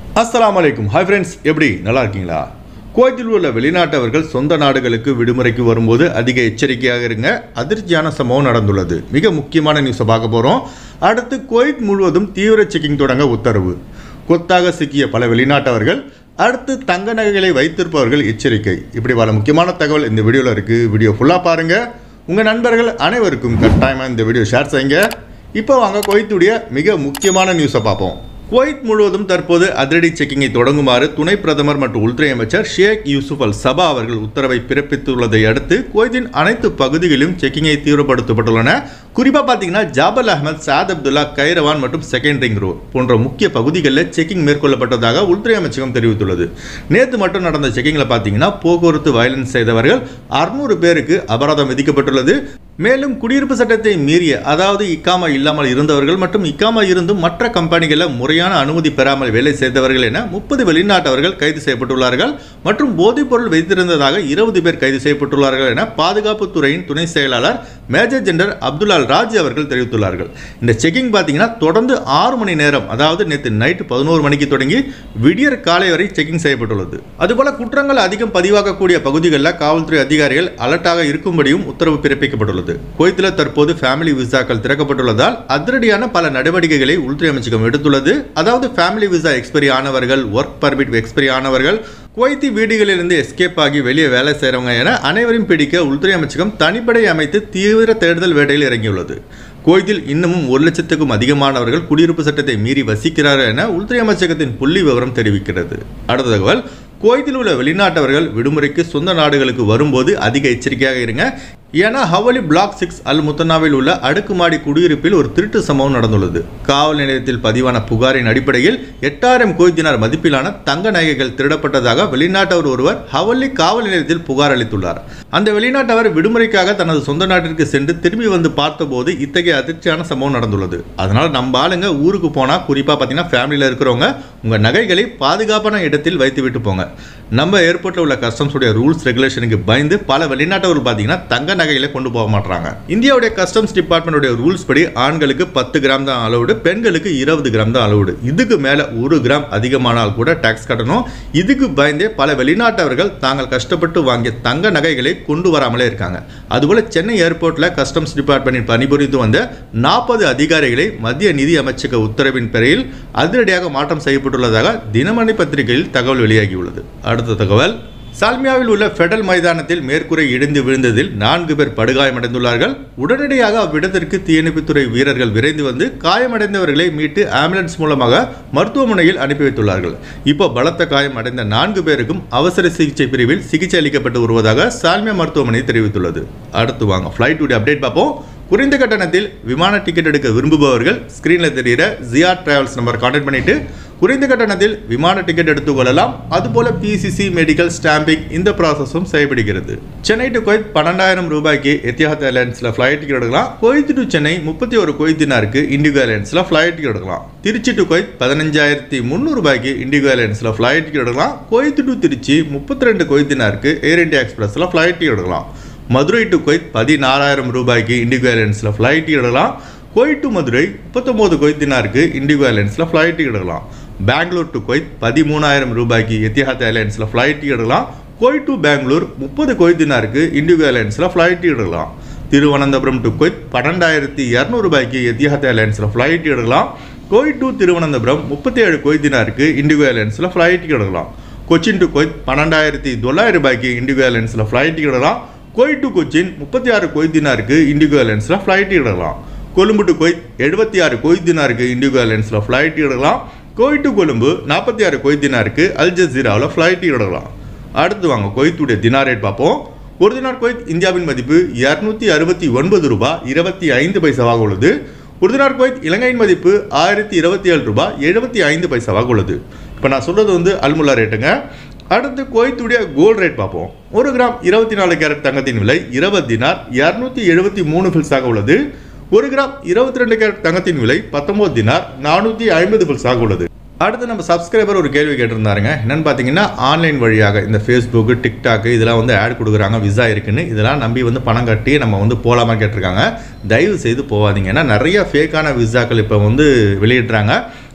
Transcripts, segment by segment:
அஸ்ஸலாமு அலைக்கும் hi friends எப்படி நல்லா இருக்கீங்களா குவைத்தில் உள்ள வெளிநாட்டவர்கள் சொந்த நாடுகளுக்கு விடுமுறைக்கு வரும்போது அதிக எச்சரிக்கையாக இருங்க அதிர்ச்சியான சம்பவம் நடந்துள்ளது மிக முக்கியமான நியூஸை பார்க்க போகிறோம் அடுத்து குவைத் முழுவதும் தீவிர செக்கிங் தொடங்க உத்தரவு கொத்தாக சிக்கிய பல வெளிநாட்டவர்கள் அடுத்து தங்க நகைகளை வைத்திருப்பவர்கள் எச்சரிக்கை இப்படி பல முக்கியமான தகவல் இந்த வீடியோவில் இருக்குது வீடியோ ஃபுல்லாக பாருங்கள் உங்கள் நண்பர்கள் அனைவருக்கும் கட்டாயமாக இந்த வீடியோ ஷேர் செய்யுங்க இப்போ வாங்க குவைத்துடைய மிக முக்கியமான நியூஸை பார்ப்போம் குவைத் முழுவதும் தற்போது அதிரடி செக்கிங்கை தொடங்குமாறு துணை பிரதமர் மற்றும் உள்துறை அமைச்சர் ஷேக் யூசுப் அல் சபா அவர்கள் உத்தரவை பிறப்பித்துள்ளதை அடுத்து குவைத்தின் அனைத்து பகுதிகளிலும் செக்கிங்கை தீவிரப்படுத்தப்பட்டுள்ளன குறிப்பாக பார்த்தீங்கன்னா ஜாபல் அஹ்மத் சாத் அப்துல்லா கைரவான் மற்றும் செகண்ட் ரிங் ரோட் போன்ற முக்கிய பகுதிகளில் செக்கிங் மேற்கொள்ளப்பட்டதாக உள்துறை அமைச்சகம் தெரிவித்துள்ளது நேற்று மட்டும் நடந்த செக்கிங்கில் பார்த்தீங்கன்னா போக்குவரத்து வயலன்ஸ் செய்தவர்கள் அறுநூறு பேருக்கு அபராதம் விதிக்கப்பட்டுள்ளது மேலும் குடியிருப்பு சட்டத்தை மீறிய அதாவது இக்காமா இல்லாமல் இருந்தவர்கள் மற்றும் இக்காமா இருந்தும் மற்ற கம்பெனிகளில் முறையான அனுமதி பெறாமல் வேலை செய்தவர்கள் என முப்பது வெளிநாட்டவர்கள் கைது செய்யப்பட்டுள்ளார்கள் மற்றும் போதைப்பொருள் வைத்திருந்ததாக இருபது பேர் கைது செய்யப்பட்டுள்ளார்கள் என பாதுகாப்புத் துறையின் துணை செயலாளர் மேஜர் ஜெனரல் அப்துல்லால் ராஜ் அவர்கள் தெரிவித்துள்ளார்கள் இந்த செக்கிங் பார்த்தீங்கன்னா தொடர்ந்து ஆறு மணி நேரம் அதாவது நேற்று நைட்டு பதினோரு மணிக்கு தொடங்கி விடியற் காலை வரை செக்கிங் செய்யப்பட்டுள்ளது அதுபோல குற்றங்கள் அதிகம் பதிவாகக்கூடிய பகுதிகளில் காவல்துறை அதிகாரிகள் அலர்ட்டாக இருக்கும்படியும் உத்தரவு பிறப்பிக்கப்பட்டுள்ளது குவைத்தில் தற்போது ஃபேமிலி விசாக்கள் திறக்கப்பட்டுள்ளதால் அதிரடியான பல நடவடிக்கைகளை உள்துறை அமைச்சகம் எடுத்துள்ளது அதாவது ஃபேமிலி விசா எக்ஸ்பைரி ஆனவர்கள் ஒர்க் பர்மிட் எக்ஸ்பைரி ஆனவர்கள் குவைத்தி வீடுகளிலிருந்து எஸ்கேப் ஆகி வெளியே வேலை செய்கிறவங்க என அனைவரையும் பிடிக்க உள்துறை அமைச்சகம் தனிப்படை அமைத்து தீவிர தேடுதல் வேட்டையில் இறங்கியுள்ளது குவைத்தில் இன்னமும் ஒரு லட்சத்துக்கும் அதிகமானவர்கள் குடியிருப்பு சட்டத்தை மீறி வசிக்கிறார்கள் என உள்துறை அமைச்சகத்தின் புள்ளி விவரம் தெரிவிக்கிறது அடுத்த தகவல் குவைத்தில் உள்ள வெளிநாட்டவர்கள் விடுமுறைக்கு சொந்த நாடுகளுக்கு வரும்போது அதிக எச்சரிக்கையாக இருங்க ஏன்னா ஹவலி பிளாக் சிக்ஸ் அல் முத்தனாவில் உள்ள அடுக்குமாடி குடியிருப்பில் ஒரு திருட்டு சம்பவம் நடந்துள்ளது காவல் நிலையத்தில் பதிவான புகாரின் அடிப்படையில் எட்டாயிரம் கோய்தினார் மதிப்பிலான தங்க நகைகள் திருடப்பட்டதாக வெளிநாட்டவர் ஒருவர் ஹவல்லி காவல் நிலையத்தில் புகார் அளித்துள்ளார் அந்த வெளிநாட்டவர் விடுமுறைக்காக தனது சொந்த நாட்டிற்கு சென்று திரும்பி வந்து பார்த்தபோது இத்தகைய அதிர்ச்சியான சம்பவம் நடந்துள்ளது அதனால நம்ம ஆளுங்க ஊருக்கு போனால் குறிப்பாக பார்த்தீங்கன்னா ஃபேமிலியில் இருக்கிறவங்க உங்கள் நகைகளை பாதுகாப்பான இடத்தில் வைத்து விட்டு போங்க நம்ம ஏர்போர்ட்டில் உள்ள கஸ்டம்ஸ் உடைய ரூல்ஸ் ரெகுலேஷனுக்கு பயந்து பல வெளிநாட்டவர்கள் பார்த்தீங்கன்னா தங்க நகைகளை கொண்டு போக மாட்டாங்க இந்தியாவுடைய கஸ்டம்ஸ் டிபார்ட்மெண்ட்டுடைய ரூல்ஸ் படி ஆண்களுக்கு பத்து கிராம் தான் அலவுடு பெண்களுக்கு இருபது கிராம் தான் அலவுடு இதுக்கு மேலே ஒரு கிராம் அதிகமானால் கூட டாக்ஸ் கட்டணும் இதுக்கு பயந்தே பல வெளிநாட்டவர்கள் தாங்கள் கஷ்டப்பட்டு வாங்கிய தங்க நகைகளை கொண்டு வராமலே இருக்காங்க அதுபோல சென்னை ஏர்போர்ட்டில் கஸ்டம்ஸ் டிபார்ட்மெண்ட்டில் பணிபுரிந்து வந்த நாற்பது அதிகாரிகளை மத்திய நிதி அமைச்சக உத்தரவின் பெயரில் அதிரடியாக மாற்றம் செய்யப்பட்டுள்ளதாக தினமணி பத்திரிகையில் தகவல் வெளியாகியுள்ளது அடுத்த தகவல் சால்மியாவில் உள்ள ஃபெடல் மைதானத்தில் மேற்கூரை இடிந்து விழுந்ததில் நான்கு பேர் படுகாயமடைந்துள்ளார்கள் உடனடியாக அவ்விடத்திற்கு தீயணைப்புத்துறை வீரர்கள் விரைந்து வந்து காயமடைந்தவர்களை மீட்டு ஆம்புலன்ஸ் மூலமாக மருத்துவமனையில் அனுப்பி வைத்துள்ளார்கள் இப்போ பலத்த காயம் அடைந்த நான்கு பேருக்கும் அவசர சிகிச்சை பிரிவில் சிகிச்சை அளிக்கப்பட்டு வருவதாக சால்மியா மருத்துவமனை தெரிவித்துள்ளது அடுத்து வாங்க ஃப்ளைட் உடைய அப்டேட் பார்ப்போம் குறைந்த கட்டணத்தில் விமான டிக்கெட் எடுக்க விரும்புபவர்கள் ஸ்க்ரீனில் தெரிகிற ஜியா டிராவல்ஸ் நம்பர் கான்டாக்ட் பண்ணிட்டு குறைந்த கட்டணத்தில் விமான டிக்கெட் எடுத்துக்கொள்ளலாம் அதுபோல பிசிசி மெடிக்கல் ஸ்டாம்பிங் இந்த ப்ராசஸும் செய்யப்படுகிறது சென்னை டு குவைத் பன்னெண்டாயிரம் ரூபாய்க்கு எத்தியாத் ஏர்லைன்ஸில் ஃப்ளைட் டிக்கெட் எடுக்கலாம் குவைத் டு சென்னை முப்பத்தி ஒரு குவைத்தினாருக்கு இண்டிகோ ஏர்லைன்ஸில் ஃப்ளைட் டிக்கெட் எடுக்கலாம் திருச்சி டு குவைத் பதினஞ்சாயிரத்தி முந்நூறு ரூபாய்க்கு இண்டிகோ ஏர்லைன்ஸில் ஃப்ளைட் டிக்கெட் எடுக்கலாம் குவைத் டு திருச்சி முப்பத்தி ரெண்டு குவைத்தினாருக்கு ஏர் இந்தியா எக்ஸ்பிரஸில் ஃப்ளைட் டிக்கெட் எடுக்கலாம் மதுரை டு குவைத் பதினாறாயிரம் ரூபாய்க்கு இண்டிகோ ஏர்லைன்ஸில் ஃப்ளைட் டிக்கெட் எடுக்கலாம் குவைத் டு மதுரை முப்பத்தொம்போது குவைத்தினாருக்கு இண்டிகோ ஏர்லைன்ஸில் ஃப்ளைட் டிக்கெட் எடுக்கலாம் பெங்களூர் டு குவைத் பதிமூணாயிரம் ரூபாய்க்கு எத்திஹாத் ஏர்லைன்ஸில் ஃப்ளைட் டிக்கெட் எடுக்கலாம் குவைத் டு பெங்களூர் முப்பது குவைத்தினாருக்கு இண்டிகோ ஏர்லைன்ஸில் ஃப்ளைட் டிக்கெட் எடுக்கலாம் திருவனந்தபுரம் டு குவைத் பன்னெண்டாயிரத்தி இரநூறு ரூபாய்க்கு எத்திஹாத் ஏர்லைன்ஸில் ஃப்ளைட் டிக்கெட் எடுக்கலாம் குவைத் டு திருவனந்தபுரம் முப்பத்தி ஏழு குவைத்தினாருக்கு இண்டிகோ ஏர்லைன்ஸில் ஃப்ளைட் டிக்கெட் எடுக்கலாம் கொச்சின் டு குவைத் பன்னெண்டாயிரத்தி தொள்ளாயிரம் ரூபாய்க்கு இண்டிகோ ஏர்லைன்ஸில் ஃப்ளைட் டிக்கெட் எடுக்கலாம் குவைத் டு கொச்சின் முப்பத்தி ஆறு கொய்தினாருக்கு இண்டிகோ ஏர்லைன்ஸில் ஃப்ளைட் எடுக்கலாம் கொழும்பு டு குவைத் எழுபத்தி ஆறு கொய்தினாருக்கு இண்டிகோ ஏர்லைன்ஸில் ஃப்ளைட் எடுக்கலாம் குவைத் டு கொழும்பு நாற்பத்தி ஆறு கொய்தினாருக்கு அல் ஜசீராவில் ஃப்ளைட் எடுக்கலாம் அடுத்து வாங்க குவைத்துடைய தினார் ரேட் பார்ப்போம் ஒரு தினார் குவைத் இந்தியாவின் மதிப்பு இரநூத்தி அறுபத்தி ஒன்பது ரூபாய் இருபத்தி ஐந்து பைசாவாக உள்ளது ஒரு தினார் குவைத் இலங்கையின் மதிப்பு ஆயிரத்தி இருபத்தி ஏழு ரூபாய் எழுபத்தி ஐந்து பைசாவாக உள்ளது இப்போ நான் சொல்கிறது வந்து அல்முல்லா ரேட்டுங்க அடுத்து குவைத்துடைய கோல்ட் ரேட் பார்ப்போம் ஒரு கிராம் இருபத்தி நாலு கேரட் தங்கத்தின் விலை இருபது தினார் இரநூத்தி எழுபத்தி மூணு ஃபில்ஸாக உள்ளது ஒரு கிராம் இருபத்தி ரெண்டு கேரட் தங்கத்தின் விலை பத்தொன்பது தினார் நானூற்றி ஐம்பது ஃபில்ஸாக உள்ளது அடுத்து நம்ம சப்ஸ்கிரைபர் ஒரு கேள்வி கேட்டிருந்தாருங்க என்னன்னு பார்த்தீங்கன்னா ஆன்லைன் வழியாக இந்த ஃபேஸ்புக்கு டிக்டாக்கு இதெல்லாம் வந்து ஆட் கொடுக்குறாங்க விசா இருக்குன்னு இதெல்லாம் நம்பி வந்து பணம் கட்டி நம்ம வந்து போகலாமா கேட்டிருக்காங்க தயவு செய்து போகாதீங்க ஏன்னா நிறைய ஃபேக்கான விசாக்கள் இப்போ வந்து வெளியிடுறாங்க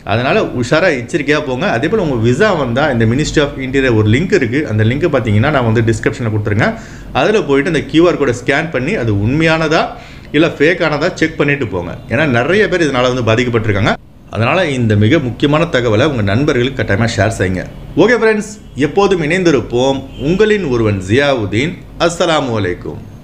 அதனால் உஷாராக எச்சரிக்கையாக போங்க அதே போல் உங்கள் விசா வந்தால் இந்த மினிஸ்ட்ரி ஆஃப் இன்டீரியர் ஒரு லிங்க் இருக்குது அந்த லிங்க்கை பார்த்தீங்கன்னா நான் வந்து டிஸ்கிரிப்ஷனில் கொடுத்துருங்க அதில் போயிட்டு அந்த கியூஆர் கோடை ஸ்கேன் பண்ணி அது உண்மையானதா இல்லை ஃபேக்கானதா செக் பண்ணிட்டு போங்க ஏன்னா நிறைய பேர் இதனால் வந்து பாதிக்கப்பட்டிருக்காங்க அதனால் இந்த மிக முக்கியமான தகவலை உங்கள் நண்பர்களுக்கு கட்டாயமாக ஷேர் செய்யுங்க ஓகே ஃப்ரெண்ட்ஸ் எப்போதும் இணைந்திருப்போம் உங்களின் ஒருவன் ஜியாவுதீன் அஸ்ஸலாமு அலைக்கும்